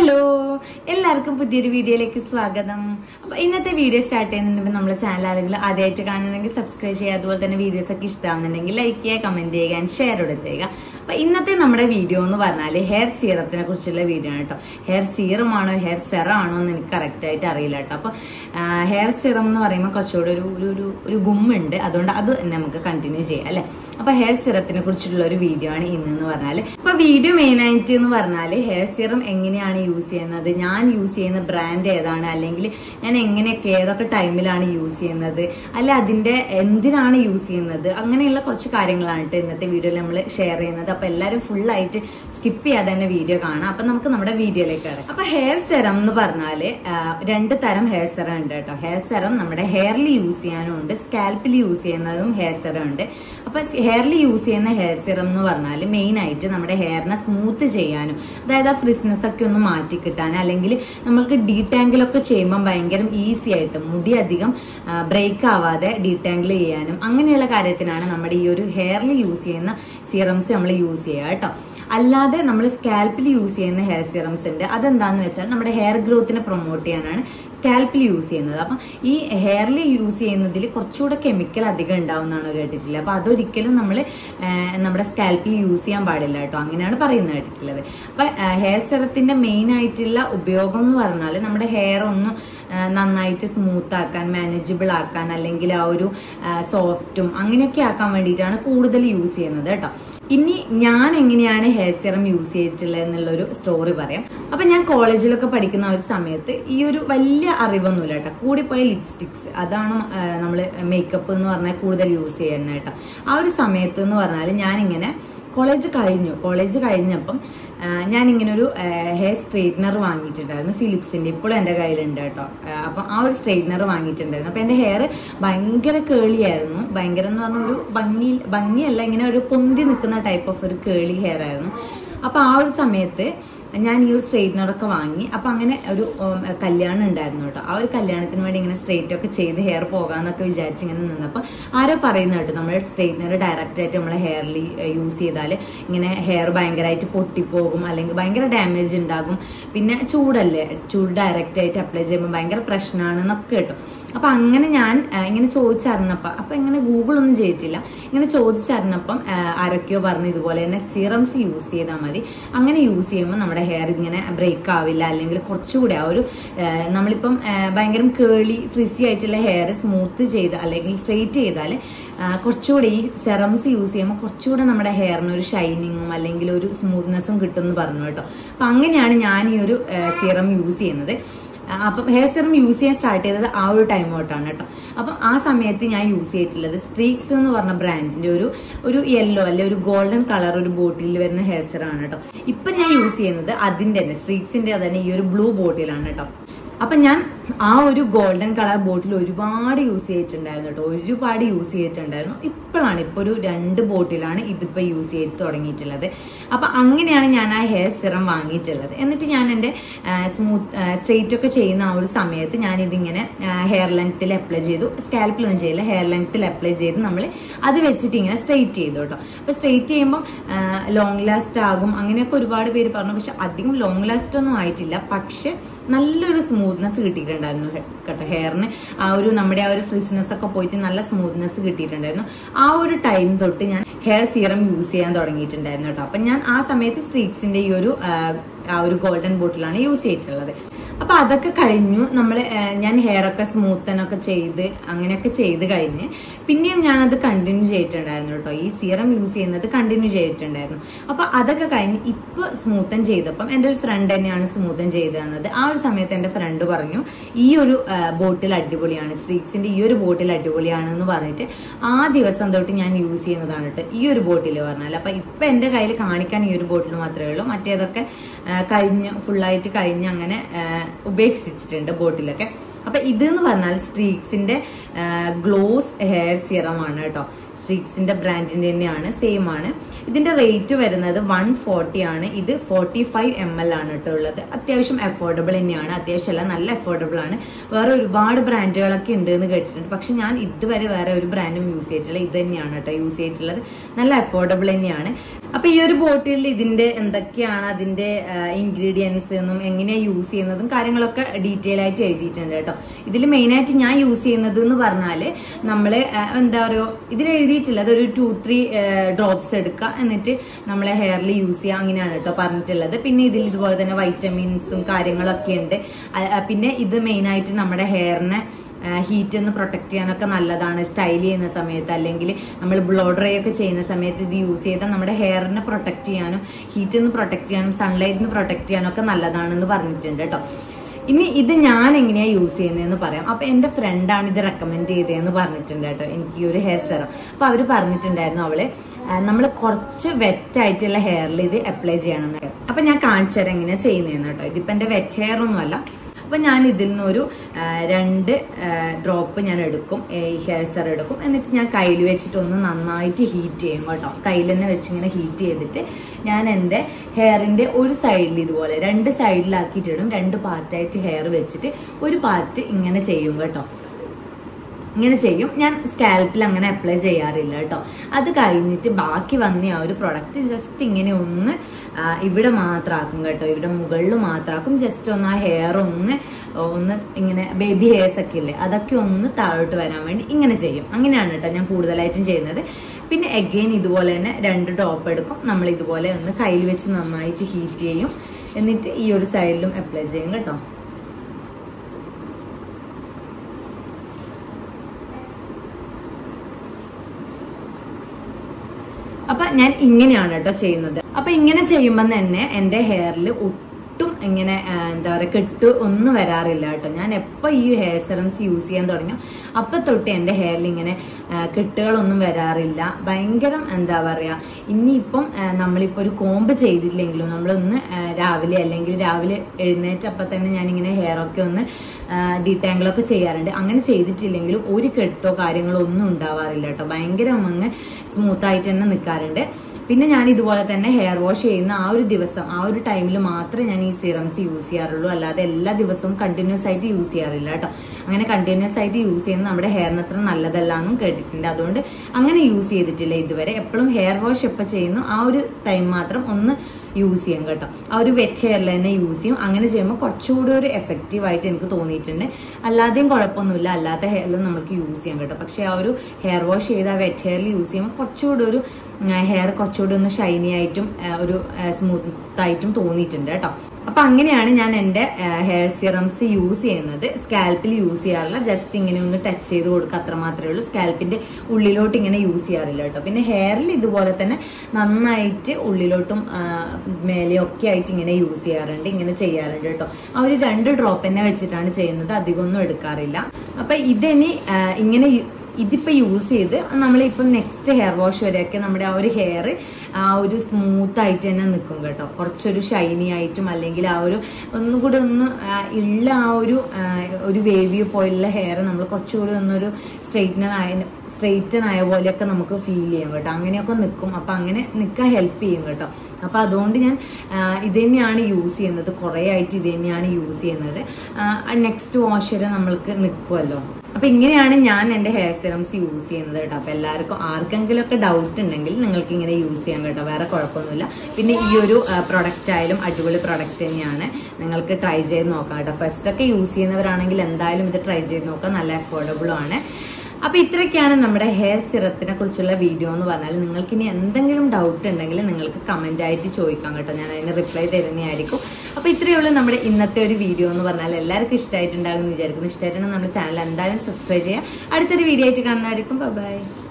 Hello എല്ലാവർക്കും പുതിയൊരു വീഡിയോയിലേക്ക് സ്വാഗതം അപ്പൊ ഇന്നത്തെ വീഡിയോ സ്റ്റാർട്ട് ചെയ്യുന്നതിന് നമ്മുടെ ചാനൽ ആരെങ്കിലും ആദ്യമായിട്ട് കാണുന്നുണ്ടെങ്കിൽ സബ്സ്ക്രൈബ് ചെയ്യുക അതുപോലെ തന്നെ വീഡിയോസ് ഒക്കെ ഇഷ്ടമാവുന്നുണ്ടെങ്കിൽ ലൈക്ക് ചെയ്യുക കമന്റ് ചെയ്യുക ആൻഡ് ഷെയർ കൂടെ ചെയ്യുക അപ്പൊ ഇന്നത്തെ നമ്മുടെ വീഡിയോ എന്ന് പറഞ്ഞാൽ ഹെയർ സീറത്തിനെ കുറിച്ചുള്ള വീഡിയോ ആണ് കേട്ടോ ഹെയർ സീറം ആണോ ഹെയർ സെറം ആണോ എന്ന് എനിക്ക് കറക്റ്റ് ആയിട്ട് അറിയില്ല കേട്ടോ അപ്പൊ ഹെയർ സീറം എന്ന് പറയുമ്പോൾ കുറച്ചുകൂടി ഒരു ഒരു ഒരു ഒരു ഗുമ്മുണ്ട് അതുകൊണ്ട് അത് നമുക്ക് കണ്ടിന്യൂ ചെയ്യാം അല്ലെ അപ്പൊ ഹെയർ സിറത്തിനെ കുറിച്ചുള്ള ഒരു വീഡിയോ ആണ് ഇന്ന് എന്ന് പറഞ്ഞാല് അപ്പൊ വീഡിയോ മെയിൻ ആയിട്ട് എന്ന് പറഞ്ഞാല് ഹെയർ സിറം എങ്ങനെയാണ് യൂസ് ചെയ്യുന്നത് ഞാൻ യൂസ് ചെയ്യുന്ന ബ്രാൻഡ് ഏതാണ് അല്ലെങ്കിൽ ഞാൻ എങ്ങനെയൊക്കെ ഏതൊക്കെ ടൈമിലാണ് യൂസ് ചെയ്യുന്നത് അല്ല അതിന്റെ എന്തിനാണ് യൂസ് ചെയ്യുന്നത് അങ്ങനെയുള്ള കുറച്ച് കാര്യങ്ങളാണ് ട്ടോ ഇന്നത്തെ വീഡിയോയിൽ നമ്മൾ ഷെയർ ചെയ്യുന്നത് അപ്പൊ എല്ലാവരും ഫുൾ ആയിട്ട് സ്കിപ്പ് ചെയ്യാതെ തന്നെ വീഡിയോ കാണാം അപ്പൊ നമുക്ക് നമ്മുടെ വീഡിയോയിലേക്ക് കിടക്കാം അപ്പൊ ഹെയർ സെറം എന്ന് പറഞ്ഞാല് ആ, രണ്ട് തരം ഹെയർ സെറം ഉണ്ട് കേട്ടോ ഹെയർ സെറം നമ്മുടെ ഹെയറിൽ യൂസ് ചെയ്യാനും ഉണ്ട് സ്കാൽപ്പിൽ യൂസ് ചെയ്യുന്നതും ഹെയർ സെറം ഉണ്ട് അപ്പൊ ഹെയറിൽ യൂസ് ചെയ്യുന്ന ഹെയർ സെറം എന്ന് പറഞ്ഞാല് മെയിൻ ആയിട്ട് നമ്മുടെ ഹെയറിനെ സ്മൂത്ത് ചെയ്യാനും അതായത് ആ ഫ്രിസ്നെസ് ഒക്കെ ഒന്ന് മാറ്റി കിട്ടാനും അല്ലെങ്കിൽ നമ്മൾക്ക് ഡീടാങ്കിളൊക്കെ ചെയ്യുമ്പോൾ ഭയങ്കര ഈസി ആയിട്ട് മുടി അധികം ബ്രേക്ക് ആവാതെ ഡീടാങ്കിൾ ചെയ്യാനും അങ്ങനെയുള്ള കാര്യത്തിനാണ് നമ്മുടെ ഈ ഒരു ഹെയറിൽ യൂസ് ചെയ്യുന്ന സീറംസ് നമ്മൾ യൂസ് ചെയ്യുക കേട്ടോ അല്ലാതെ നമ്മൾ സ്കാൽപ്പിൽ യൂസ് ചെയ്യുന്ന ഹെയർ സിറംസ് ഉണ്ട് അതെന്താന്ന് വെച്ചാൽ നമ്മുടെ ഹെയർ ഗ്രോത്തിനെ പ്രൊമോട്ട് ചെയ്യാനാണ് സ്കാൽപ്പിൽ യൂസ് ചെയ്യുന്നത് അപ്പം ഈ ഹെയറിൽ യൂസ് ചെയ്യുന്നതിൽ കുറച്ചുകൂടെ കെമിക്കൽ അധികം ഉണ്ടാവുന്നതാണ് കേട്ടിട്ടില്ല അപ്പൊ അതൊരിക്കലും നമ്മൾ നമ്മുടെ സ്കാൽപ്പിൽ യൂസ് ചെയ്യാൻ പാടില്ല കേട്ടോ അങ്ങനെയാണ് പറയുന്നത് കേട്ടിട്ടുള്ളത് അപ്പൊ ഹെയർ സിറത്തിന്റെ മെയിൻ ആയിട്ടുള്ള ഉപയോഗം എന്ന് പറഞ്ഞാൽ നമ്മുടെ ഹെയർ ഒന്ന് ആ, നന്നായിട്ട് സ്മൂത്ത് ആക്കാൻ മാനേജബിൾ ആക്കാൻ അല്ലെങ്കിൽ ആ ഒരു സോഫ്റ്റും അങ്ങനെയൊക്കെ ആക്കാൻ വേണ്ടിയിട്ടാണ് കൂടുതൽ യൂസ് ചെയ്യുന്നത് കേട്ടോ ഇനി ഞാൻ എങ്ങനെയാണ് ഹെയർ സിറം യൂസ് ചെയ്തിട്ടുള്ളത് എന്നുള്ളൊരു സ്റ്റോറി പറയാം അപ്പൊ ഞാൻ കോളേജിലൊക്കെ പഠിക്കുന്ന ആ ഒരു സമയത്ത് ഈ ഒരു വലിയ അറിവൊന്നുമില്ല കേട്ടോ കൂടിപ്പോയ ലിപ്സ്റ്റിക്സ് അതാണ് നമ്മൾ മേക്കപ്പ് എന്ന് പറഞ്ഞാൽ കൂടുതൽ യൂസ് ചെയ്യുന്നത് കേട്ടോ ആ ഒരു സമയത്ത് എന്ന് പറഞ്ഞാൽ ഞാനിങ്ങനെ കോളേജ് കഴിഞ്ഞു കോളേജ് കഴിഞ്ഞപ്പം ആ, ഞാനിങ്ങനെ ഒരു ഹെയർ സ്ട്രെയിറ്റ്നർ വാങ്ങിയിട്ടുണ്ടായിരുന്നു ഫിലിപ്സിന്റെ ഇപ്പോഴും എന്റെ കയ്യിലുണ്ട് കേട്ടോ ആ, അപ്പം ആ ഒരു സ്ട്രെയിറ്റ്നർ വാങ്ങിയിട്ടുണ്ടായിരുന്നു അപ്പൊ എന്റെ ഹെയർ ഭയങ്കര കേളിയായിരുന്നു ഭയങ്കര എന്ന് പറഞ്ഞ ഒരു ഭംഗി ഭംഗിയല്ല ഇങ്ങനെ ഒരു പൊന്തി നിൽക്കുന്ന ടൈപ്പ് ഓഫ് ഒരു കേളി ഹെയർ ആയിരുന്നു അപ്പൊ ആ ഒരു സമയത്ത് ഞാൻ ഈ ഒരു സ്ട്രെയിറ്റ്നർ ഒക്കെ വാങ്ങി അപ്പൊ അങ്ങനെ ഒരു ഉം, കല്യാണം ഉണ്ടായിരുന്നു കേട്ടോ ആ ഒരു കല്യാണത്തിന് വേണ്ടി ഇങ്ങനെ സ്ട്രെയിറ്റ് ഒക്കെ ചെയ്ത് ഹെയർ പോകാന്നൊക്കെ വിചാരിച്ച് ഇങ്ങനെ നിന്നപ്പോ ആരോ പറയുന്ന കേട്ടോ നമ്മുടെ സ്ട്രെയിറ്റ്നർ ഡയറക്റ്റ് ആയിട്ട് നമ്മളെ ഹെയറിൽ യൂസ് ചെയ്താൽ ഇങ്ങനെ ഹെയർ ഭയങ്കരമായിട്ട് പൊട്ടിപ്പോകും അല്ലെങ്കിൽ ഭയങ്കര ഡാമേജ് ഉണ്ടാകും പിന്നെ ചൂടല്ലേ ചൂട് ഡയറക്റ്റ് ആയിട്ട് അപ്ലൈ ചെയ്യുമ്പോൾ ഭയങ്കര പ്രശ്നമാണ് എന്നൊക്കെ കേട്ടോ അപ്പൊ അങ്ങനെ ഞാൻ ആ, ഇങ്ങനെ ചോദിച്ചറിഞ്ഞപ്പോ അപ്പൊ ഇങ്ങനെ ഗൂഗിൾ ഒന്നും ചെയ്തിട്ടില്ല ഇങ്ങനെ ചോദിച്ചറിഞ്ഞപ്പം ആ, ആരൊക്കെയോ പറഞ്ഞു ഇതുപോലെ തന്നെ സിറംസ് യൂസ് ചെയ്താൽ മതി അങ്ങനെ യൂസ് ചെയ്യുമ്പോൾ നമ്മുടെ ഹെയർ ഇങ്ങനെ ബ്രേക്ക് ആവില്ല അല്ലെങ്കിൽ കുറച്ചുകൂടെ ആ ഒരു ആ, നമ്മളിപ്പം ആ, ഭയങ്കര കേളി ഫ്രിസി ആയിട്ടുള്ള ഹെയർ സ്മൂത്ത് ചെയ്ത് അല്ലെങ്കിൽ സ്ട്രെയിറ്റ് ചെയ്താൽ കുറച്ചുകൂടെ ഈ സെറംസ് യൂസ് ചെയ്യുമ്പോൾ കുറച്ചുകൂടെ നമ്മുടെ ഹെയറിന് ഒരു ഷൈനിങ്ങും അല്ലെങ്കിൽ ഒരു സ്മൂത്ത്നെസ്സും കിട്ടും എന്ന് പറഞ്ഞു കേട്ടോ അപ്പൊ അങ്ങനെയാണ് ഞാൻ ഈ ഒരു സിറം യൂസ് ചെയ്യുന്നത് ആ, അപ്പം ഹെയർ സെറം യൂസ് ചെയ്യാൻ സ്റ്റാർട്ട് ചെയ്തത് ആ ഒരു ടൈം തൊട്ടാണ് കേട്ടോ അപ്പം ആ സമയത്ത് ഞാൻ യൂസ് ചെയ്തിട്ടുള്ളത് സ്ട്രീക്സ് എന്ന് പറഞ്ഞ ബ്രാൻഡിന്റെ ഒരു ഒരു യെല്ലോ അല്ലെ ഒരു ഗോൾഡൻ കളർ ഒരു ബോട്ടിലിൽ വരുന്ന ഹെയർ സെറം ആണ് കേട്ടോ ഇപ്പൊ ഞാൻ യൂസ് ചെയ്യുന്നത് അതിന്റെ തന്നെ സ്ട്രീക്സിന്റെ തന്നെ ഈ ഒരു ബ്ലൂ ബോട്ടിലാണ് കേട്ടോ അപ്പൊ ഞാൻ ആ ഒരു ഗോൾഡൻ കളർ ബോട്ടിൽ ഒരുപാട് യൂസ് ചെയ്തിട്ടുണ്ടായിരുന്നു കേട്ടോ ഒരുപാട് യൂസ് ചെയ്തിട്ടുണ്ടായിരുന്നു ഇപ്പോഴാണ് ഇപ്പൊ ഒരു രണ്ട് ബോട്ടിലാണ് ഇതിപ്പോ യൂസ് ചെയ്ത് തുടങ്ങിയിട്ടുള്ളത് അപ്പൊ അങ്ങനെയാണ് ഞാൻ ആ ഹെയർ സിറം വാങ്ങിയിട്ടുള്ളത് എന്നിട്ട് ഞാൻ എന്റെ സ്മൂത്ത് സ്ട്രെയിറ്റ് ഒക്കെ ചെയ്യുന്ന ആ ഒരു സമയത്ത് ഞാൻ ഇതിങ്ങനെ ഹെയർ ലെങ്ത്തിൽ അപ്ലൈ ചെയ്തു സ്കാൽപ്പിലൊന്നും ചെയ്യില്ല ഹെയർ ലെങ്ത്തിൽ അപ്ലൈ ചെയ്ത് നമ്മൾ അത് വെച്ചിട്ട് ഇങ്ങനെ സ്ട്രെയിറ്റ് ചെയ്തു കേട്ടോ അപ്പൊ സ്ട്രെയിറ്റ് ചെയ്യുമ്പോൾ ലോങ് ലാസ്റ്റ് ആകും അങ്ങനെയൊക്കെ ഒരുപാട് പേര് പറഞ്ഞു പക്ഷെ അധികം ലോങ് ലാസ്റ്റ് ഒന്നും ആയിട്ടില്ല പക്ഷെ നല്ലൊരു സ്മൂത്ത്നെസ് കിട്ടിയിട്ടുണ്ടായിരുന്നു ഹെ- കേട്ടോ ഹെയറിന് ആ ഒരു നമ്മുടെ ആ ഒരു ഫ്രിസ്നെസ് ഒക്കെ പോയിട്ട് നല്ല സ്മൂത്ത്നെസ് കിട്ടിയിട്ടുണ്ടായിരുന്നു ആ ഒരു ടൈം തൊട്ട് ഞാൻ ഹെയർ സീറം യൂസ് ചെയ്യാൻ തുടങ്ങിയിട്ടുണ്ടായിരുന്നു കേട്ടോ അപ്പൊ ഞാൻ ആ സമയത്ത് സ്ട്രീക്സിന്റെ ഈ ഒരു ആ, ആ ഒരു ഗോൾഡൻ ബോട്ടിലാണ് യൂസ് ചെയ്തിട്ടുള്ളത് അപ്പൊ അതൊക്കെ കഴിഞ്ഞു നമ്മൾ ഞാൻ ഹെയർ ഒക്കെ സ്മൂത്തൻ ഒക്കെ ചെയ്ത് അങ്ങനെയൊക്കെ ചെയ്ത് കഴിഞ്ഞ് പിന്നെയും ഞാൻ അത് കണ്ടിന്യൂ ചെയ്തിട്ടുണ്ടായിരുന്നു കേട്ടോ ഈ സീറം യൂസ് ചെയ്യുന്നത് കണ്ടിന്യൂ ചെയ്തിട്ടുണ്ടായിരുന്നു അപ്പൊ അതൊക്കെ കഴിഞ്ഞ് ഇപ്പൊ സ്മൂത്തൻ ചെയ്തപ്പം എന്റെ ഒരു ഫ്രണ്ട് തന്നെയാണ് സ്മൂത്തൻ ചെയ്ത് തന്നത് ആ ഒരു സമയത്ത് എന്റെ ഫ്രണ്ട് പറഞ്ഞു ഈ ഒരു ബോട്ടിൽ അടിപൊളിയാണ് സ്ട്രീക്സിന്റെ ഈ ഒരു ബോട്ടിൽ അടിപൊളിയാണ് എന്ന് പറഞ്ഞിട്ട് ആ ദിവസം തൊട്ട് ഞാൻ യൂസ് ചെയ്യുന്നതാണ് കേട്ടോ ഈ ഒരു ബോട്ടിൽ പറഞ്ഞാൽ അപ്പൊ ഇപ്പൊ എന്റെ കയ്യിൽ കാണിക്കാൻ ഈ ഒരു ബോട്ടിൽ മാത്രമേ ഉള്ളൂ മറ്റേതൊക്കെ ആ, കഴിഞ്ഞ് ഫുള്ളായിട്ട് കഴിഞ്ഞ് അങ്ങനെ ആ, ഉപേക്ഷിച്ചിട്ടുണ്ട് ബോട്ടിലൊക്കെ അപ്പൊ ഇതെന്ന് പറഞ്ഞാൽ സ്ട്രീക്സിന്റെ ഗ്ലോസ് ഹെയർ സിറം ആണ് കേട്ടോ സ്ട്രീക്സിന്റെ ബ്രാൻഡിന്റെ തന്നെയാണ് സെയിം ആണ് ഇതിന്റെ റേറ്റ് വരുന്നത് വൺ ഫോർട്ടി ആണ് ഇത് ഫോർട്ടി ഫൈവ് എം എൽ ആണ് കേട്ടോ ഉള്ളത് അത്യാവശ്യം അഫോർഡബിൾ തന്നെയാണ് അത്യാവശ്യം അല്ല നല്ല അഫോർഡബിൾ ആണ് വേറെ ഒരുപാട് ബ്രാൻഡുകളൊക്കെ ഉണ്ട് എന്ന് കേട്ടിട്ടുണ്ട് പക്ഷെ ഞാൻ ഇതുവരെ വേറെ ഒരു ബ്രാൻഡും യൂസ് ചെയ്തിട്ടില്ല ഇത് തന്നെയാണ് കേട്ടോ യൂസ് ചെയ്തിട്ടുള്ളത് നല്ല അഫോർഡബിൾ തന്നെയാണ് അപ്പൊ ഈ ഒരു ബോട്ടിലിൽ ഇതിന്റെ എന്തൊക്കെയാണ് അതിന്റെ ഇൻഗ്രീഡിയൻസ് എന്നും എങ്ങനെയാ യൂസ് ചെയ്യുന്നതും കാര്യങ്ങളൊക്കെ ഡീറ്റെയിൽ ആയിട്ട് എഴുതിയിട്ടുണ്ട് കേട്ടോ ഇതിൽ മെയിൻ ആയിട്ട് ഞാൻ യൂസ് ചെയ്യുന്നത് എന്ന് പറഞ്ഞാല് നമ്മള് ആ, എന്താ പറയുക ഇതിൽ എഴുതിയിട്ടില്ല അതൊരു ടു ത്രീ ഡ്രോപ്സ് എടുക്കുക എന്നിട്ട് നമ്മളെ ഹെയറിൽ യൂസ് ചെയ്യുക അങ്ങനെയാണ് കേട്ടോ പറഞ്ഞിട്ടുള്ളത് പിന്നെ ഇതിൽ ഇതുപോലെ തന്നെ വൈറ്റമിൻസും കാര്യങ്ങളൊക്കെ ഉണ്ട് ആ, ആ, പിന്നെ ഇത് മെയിൻ ആയിട്ട് നമ്മുടെ ഹെയറിനെ ഹീറ്റ് നിന്ന് പ്രൊട്ടക്ട് ചെയ്യാനൊക്കെ നല്ലതാണ് സ്റ്റൈൽ ചെയ്യുന്ന സമയത്ത് അല്ലെങ്കിൽ നമ്മൾ ബ്ലോ ഡ്രൈ ഒക്കെ ചെയ്യുന്ന സമയത്ത് ഇത് യൂസ് ചെയ്താൽ നമ്മുടെ ഹെയറിനെ പ്രൊട്ടക്ട് ചെയ്യാനും ഹീറ്റിൽ നിന്ന് പ്രൊട്ടക്ട് ചെയ്യാനും സൺലൈറ്റിന് പ്രൊട്ടക്ട് ചെയ്യാനും ഒക്കെ നല്ലതാണെന്ന് പറഞ്ഞിട്ടുണ്ട് കേട്ടോ ഇനി ഇത് ഞാൻ എങ്ങനെയാ യൂസ് ചെയ്യുന്നതെന്ന് പറയാം അപ്പൊ എന്റെ ഫ്രണ്ടാണ് ഇത് റെക്കമെൻഡ് ചെയ്തതെന്ന് പറഞ്ഞിട്ടുണ്ട് കേട്ടോ എനിക്ക് ഈ ഒരു ഹെയർ സെറം അപ്പൊ അവര് പറഞ്ഞിട്ടുണ്ടായിരുന്നു അവള് നമ്മൾ കുറച്ച് വെറ്റ് ആയിട്ടുള്ള ഹെയറിൽ ഇത് അപ്ലൈ ചെയ്യണം എന്ന്. അപ്പൊ ഞാൻ കാണിച്ചു തരാം എങ്ങനെയാ ചെയ്യുന്നതെന്ന് കേട്ടോ ഇതിപ്പോ എന്റെ വെറ്റ് ഹെയർ ഒന്നുമല്ല അപ്പൊ ഞാൻ ഇതിൽ നിന്നൊരു ആ, രണ്ട് ഡ്രോപ്പ് ഞാൻ എടുക്കും ഈ ഹെയർ സെർ എടുക്കും എന്നിട്ട് ഞാൻ കയ്യിൽ വെച്ചിട്ട് ഒന്ന് നന്നായിട്ട് ഹീറ്റ് ചെയ്യും കേട്ടോ കയ്യിൽ തന്നെ വെച്ച് ഇങ്ങനെ ഹീറ്റ് ചെയ്തിട്ട് ഞാൻ എൻ്റെ ഹെയറിന്റെ ഒരു സൈഡിൽ ഇതുപോലെ രണ്ട് സൈഡിലാക്കിയിട്ടിടും രണ്ട് പാർട്ടായിട്ട് ഹെയർ വെച്ചിട്ട് ഒരു പാർട്ട് ഇങ്ങനെ ചെയ്യും കേട്ടോ ഇങ്ങനെ ചെയ്യും ഞാൻ സ്കാൽപ്പിൽ അങ്ങനെ അപ്ലൈ ചെയ്യാറില്ല കേട്ടോ അത് കഴിഞ്ഞിട്ട് ബാക്കി വന്ന ആ ഒരു പ്രൊഡക്റ്റ് ജസ്റ്റ് ഇങ്ങനെ ഒന്ന് ആ, ഇവിടെ മാത്രമാക്കും കേട്ടോ ഇവിടെ മുകളിൽ മാത്രമാക്കും ജസ്റ്റ് ഒന്ന് ആ ഹെയർ ഒന്ന് ഒന്ന് ഇങ്ങനെ ബേബി ഹെയർസ് ഒക്കെ ഇല്ലേ അതൊക്കെ ഒന്ന് താഴോട്ട് വരാൻ വേണ്ടി ഇങ്ങനെ ചെയ്യും അങ്ങനെയാണ് കേട്ടോ ഞാൻ കൂടുതലായിട്ടും ചെയ്യുന്നത് പിന്നെ എഗെയിൻ ഇതുപോലെ തന്നെ രണ്ട് ഡ്രോപ്പ് എടുക്കും നമ്മൾ ഇതുപോലെ ഒന്ന് കയ്യിൽ വെച്ച് നന്നായിട്ട് ഹീറ്റ് ചെയ്യും എന്നിട്ട് ഈ ഒരു സൈഡിലും അപ്ലൈ ചെയ്യും കേട്ടോ അപ്പൊ ഞാൻ ഇങ്ങനെയാണ് കേട്ടോ ചെയ്യുന്നത് അപ്പൊ ഇങ്ങനെ ചെയ്യുമ്പോൾ തന്നെ എന്റെ ഹെയറിൽ ഒട്ടും ഇങ്ങനെ ആ, എന്താ പറയുക കെട്ട് ഒന്നും വരാറില്ല കേട്ടോ ഞാൻ എപ്പോ ഈ ഹെയർ സെറംസ് യൂസ് ചെയ്യാൻ തുടങ്ങിയോ അപ്പൊ തൊട്ട് എന്റെ ഹെയറിൽ ഇങ്ങനെ ആ, കെട്ടുകളൊന്നും വരാറില്ല ഭയങ്കരം എന്താ പറയാ ഇനിയിപ്പം ആ, നമ്മളിപ്പോ ഒരു കോമ്പ് ചെയ്തില്ലെങ്കിലും നമ്മളൊന്ന് ആ, രാവിലെ അല്ലെങ്കിൽ രാവിലെ എഴുന്നേറ്റപ്പോ തന്നെ ഞാനിങ്ങനെ ഹെയർ ഒക്കെ ഒന്ന് ഡീറ്റാങ്കിളൊക്കെ ചെയ്യാറുണ്ട് അങ്ങനെ ചെയ്തിട്ടില്ലെങ്കിലും ഒരു കെട്ടോ കാര്യങ്ങളോ ഒന്നും ഉണ്ടാവാറില്ല കേട്ടോ ഭയങ്കര അങ്ങ് സ്മൂത്ത് ആയിട്ട് തന്നെ നിൽക്കാറുണ്ട് പിന്നെ ഞാൻ ഇതുപോലെ തന്നെ ഹെയർ വാഷ് ചെയ്യുന്ന ആ ഒരു ദിവസം ആ ഒരു ടൈമിൽ മാത്രമേ ഞാൻ ഈ സിറംസ് യൂസ് ചെയ്യാറുള്ളൂ അല്ലാതെ എല്ലാ ദിവസവും കണ്ടിന്യൂസ് ആയിട്ട് യൂസ് ചെയ്യാറില്ല കേട്ടോ അങ്ങനെ കണ്ടിന്യൂസ് ആയിട്ട് യൂസ് ചെയ്യുന്നത് നമ്മുടെ ഹെയറിന് അത്ര നല്ലതല്ല എന്നും കേട്ടിട്ടുണ്ട് അതുകൊണ്ട് അങ്ങനെ യൂസ് ചെയ്തിട്ടില്ല ഇതുവരെ എപ്പോഴും ഹെയർ വാഷ് എപ്പോൾ ചെയ്യുന്നു ആ ഒരു ടൈം മാത്രം ഒന്ന് യൂസ് ചെയ്യാം കേട്ടോ ആ ഒരു വെറ്റ് ഹെയറിൽ തന്നെ യൂസ് ചെയ്യും അങ്ങനെ ചെയ്യുമ്പോൾ കുറച്ചുകൂടി ഒരു എഫക്റ്റീവ് ആയിട്ട് എനിക്ക് തോന്നിയിട്ടുണ്ട് അല്ലാതെയും കുഴപ്പമൊന്നുമില്ല അല്ലാത്ത ഹെയറിലും നമുക്ക് യൂസ് ചെയ്യാം കേട്ടോ പക്ഷെ ആ ഒരു ഹെയർ വാഷ് ചെയ്ത വെറ്റ് ഹെയറിൽ യൂസ് ചെയ്യുമ്പോൾ കുറച്ചുകൂടി ഒരു ഹെയർ കുറച്ചുകൂടി ഒന്ന് ഷൈനി ആയിട്ടും ആ, ഒരു സ്മൂത്ത് ആയിട്ടും തോന്നിയിട്ടുണ്ട് കേട്ടോ അപ്പൊ അങ്ങനെയാണ് ഞാൻ എന്റെ ഹെയർ സിറംസ് യൂസ് ചെയ്യുന്നത് സ്കാൽപ്പിൽ യൂസ് ചെയ്യാറില്ല ജസ്റ്റ് ഇങ്ങനെ ഒന്ന് ടച്ച് ചെയ്ത് കൊടുക്കുക അത്ര മാത്രമേ ഉള്ളൂ സ്കാൽപ്പിന്റെ ഉള്ളിലോട്ട് ഇങ്ങനെ യൂസ് ചെയ്യാറില്ല കേട്ടോ പിന്നെ ഹെയറിൽ ഇതുപോലെ തന്നെ നന്നായിട്ട് ഉള്ളിലോട്ടും ആ, മേലെയും ഒക്കെ ആയിട്ട് ഇങ്ങനെ യൂസ് ചെയ്യാറുണ്ട് ഇങ്ങനെ ചെയ്യാറുണ്ട് കേട്ടോ ആ ഒരു രണ്ട് ഡ്രോപ്പ് തന്നെ വെച്ചിട്ടാണ് ചെയ്യുന്നത് അധികമൊന്നും എടുക്കാറില്ല അപ്പൊ ഇതിനി ആ, ഇങ്ങനെ യു- ഇതിപ്പോ യൂസ് ചെയ്ത് നമ്മളിപ്പോ നെക്സ്റ്റ് ഹെയർ വാഷ് വരെയൊക്കെ നമ്മുടെ ആ ഒരു ഹെയർ ആ ഒരു സ്മൂത്ത് ആയിട്ട് തന്നെ നിൽക്കും കേട്ടോ കുറച്ചൊരു ഷൈനി ആയിട്ടും അല്ലെങ്കിൽ ആ ഒരു ഒന്നുകൂടി ഒന്ന് ആ, ഉള്ള ആ ഒരു ആ, ഒരു വേവി പോലുള്ള ഹെയർ നമ്മൾ കുറച്ചുകൂടി ഒന്നൊരു സ്ട്രെയിറ്റ്നർ ആയ സ്ട്രെയിറ്റൻ ആയ പോലെയൊക്കെ നമുക്ക് ഫീൽ ചെയ്യും കേട്ടോ അങ്ങനെയൊക്കെ നിൽക്കും അപ്പൊ അങ്ങനെ നിൽക്കാൻ ഹെൽപ്പ് ചെയ്യും കേട്ടോ അപ്പൊ അതുകൊണ്ട് ഞാൻ ആ, ഇത് തന്നെയാണ് യൂസ് ചെയ്യുന്നത് കുറെ ആയിട്ട് ഇത് തന്നെയാണ് യൂസ് ചെയ്യുന്നത് നെക്സ്റ്റ് വാഷ് വരെ നമ്മൾക്ക് നിൽക്കുമല്ലോ അപ്പൊ ഇങ്ങനെയാണ് ഞാൻ എന്റെ ഹെയർ സിറംസ് യൂസ് ചെയ്യുന്നത് കേട്ടോ അപ്പൊ എല്ലാവർക്കും ആർക്കെങ്കിലും ഒക്കെ ഡൗട്ട് ഉണ്ടെങ്കിൽ നിങ്ങൾക്ക് ഇങ്ങനെ യൂസ് ചെയ്യാം കേട്ടോ വേറെ കുഴപ്പമൊന്നുമില്ല പിന്നെ ഈ ഒരു പ്രൊഡക്റ്റ് ആയാലും അടിപൊളി പ്രൊഡക്റ്റ് തന്നെയാണ് നിങ്ങൾക്ക് ട്രൈ ചെയ്ത് നോക്കാം കേട്ടോ ഫസ്റ്റ് ഒക്കെ യൂസ് ചെയ്യുന്നവരാണെങ്കിൽ എന്തായാലും ഇത് ട്രൈ ചെയ്ത് നോക്കാം നല്ല അഫോർഡബിളും ആണ് അപ്പൊ ഇത്രയൊക്കെയാണ് നമ്മുടെ ഹെയർ സിറത്തിനെ കുറിച്ചുള്ള വീഡിയോ എന്ന് പറഞ്ഞാൽ നിങ്ങൾക്ക് ഇനി എന്തെങ്കിലും ഡൗട്ട് ഉണ്ടെങ്കിൽ നിങ്ങൾക്ക് കമന്റ് ആയിട്ട് ചോദിക്കാം കേട്ടോ ഞാൻ അതിന് റിപ്ലൈ തരുന്നതായിരിക്കും അപ്പൊ ഇത്രയേ ഉള്ളൂ നമ്മുടെ ഇന്നത്തെ ഒരു വീഡിയോ എന്ന് പറഞ്ഞാൽ എല്ലാവർക്കും ഇഷ്ടമായിട്ടുണ്ടാകും എന്ന് വിചാരിക്കുന്നു ഇഷ്ടമായിട്ടുണ്ടെങ്കിൽ നമ്മുടെ ചാനൽ എന്തായാലും സബ്സ്ക്രൈബ് ചെയ്യുക അടുത്തൊരു വീഡിയോ ആയിട്ട് കാണുന്നതായിരിക്കും ബൈ